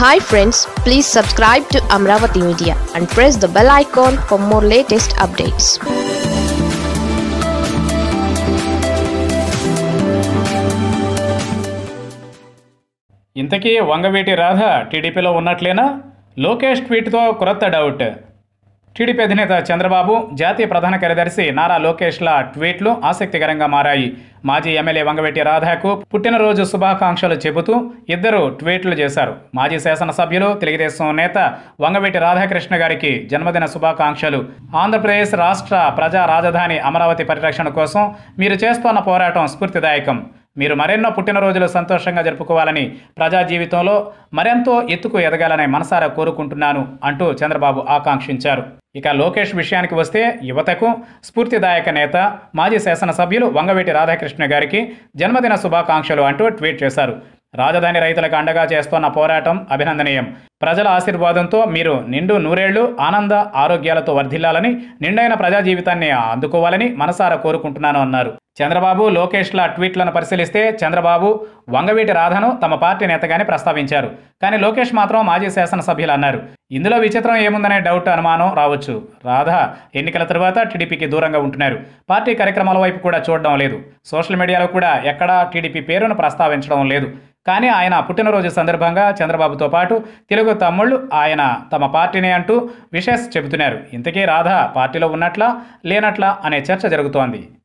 hi friends please subscribe to Amaravati media and press the bell icon for more latest updates ఇంతకీ వంగవీటి రాధ టీడీపీలో ఉన్నట్లేనా లోకేష్ ట్వీట్తో క్రొత్త doubt TDP అధినేత చంద్రబాబు జాతీయ ప్రధాన కార్యదర్శి నారా లోకేష్ల ట్వీట్లు ఆసక్తికరంగా మారాయి మాజీ ఎమ్మెల్యే వంగవీటి రాధాకు పుట్టినరోజు శుభాకాంక్షలు చెబుతూ ఇద్దరు ట్వీట్లు చేశారు మాజీ శాసనసభ్యులు తెలుగుదేశం నేత వంగవీటి రాధాకృష్ణ గారికి జన్మదిన శుభాకాంక్షలు ఆంధ్రప్రదేశ్ రాష్ట్ర ప్రజా రాజధాని అమరావతి పరిరక్షణ కోసం మీరు చేస్తున్న పోరాటం స్ఫూర్తిదాయకం మీరు మరెన్నో పుట్టినరోజులు సంతోషంగా జరుపుకోవాలని ప్రజా జీవితంలో మరెంతో ఎత్తుకు ఎదగాలని మనసారా కోరుకుంటున్నాను అంటూ చంద్రబాబు ఆకాంక్షించారు ఇక లోకేష్ విషయానికి వస్తే యువతకు స్ఫూర్తిదాయక నేత మాజీ శాసనసభ్యులు వంగవీటి రాధాకృష్ణ గారికి జన్మదిన శుభాకాంక్షలు అంటూ ట్వీట్ చేశారు రాజధాని రైతులకు అండగా చేస్తున్న పోరాటం అభినందనీయం ప్రజల ఆశీర్వాదంతో మీరు నిండు నూరేళ్లు ఆనంద ఆరోగ్యాలతో వర్ధిల్లాలని నిండైన ప్రజా జీవితాన్ని అందుకోవాలని మనసారా కోరుకుంటున్నాను అన్నారు చంద్రబాబు లోకేష్ల ట్వీట్లను పరిశీలిస్తే చంద్రబాబు వంగవీటి రాధను తమ పార్టీ నేతగానే ప్రస్తావించారు కానీ లోకేష్ మాత్రం మాజీ శాసనసభ్యులు అన్నారు ఇందులో విచిత్రం ఏముందనే డౌట్ అనుమానం రావచ్చు రాధ ఎన్నికల తర్వాత టీడీపీకి దూరంగా ఉంటున్నారు పార్టీ కార్యక్రమాల వైపు కూడా చూడడం లేదు సోషల్ మీడియాలో కూడా ఎక్కడా టీడీపీ పేరును ప్రస్తావించడం లేదు కానీ ఆయన పుట్టినరోజు సందర్భంగా చంద్రబాబుతో పాటు తెలుగు తమ్ముళ్ళు ఆయన తమ పార్టీనే అంటూ విషెస్ చెబుతున్నారు ఇంతకీ రాధ పార్టీలో ఉన్నట్లా లేనట్లా అనే చర్చ జరుగుతోంది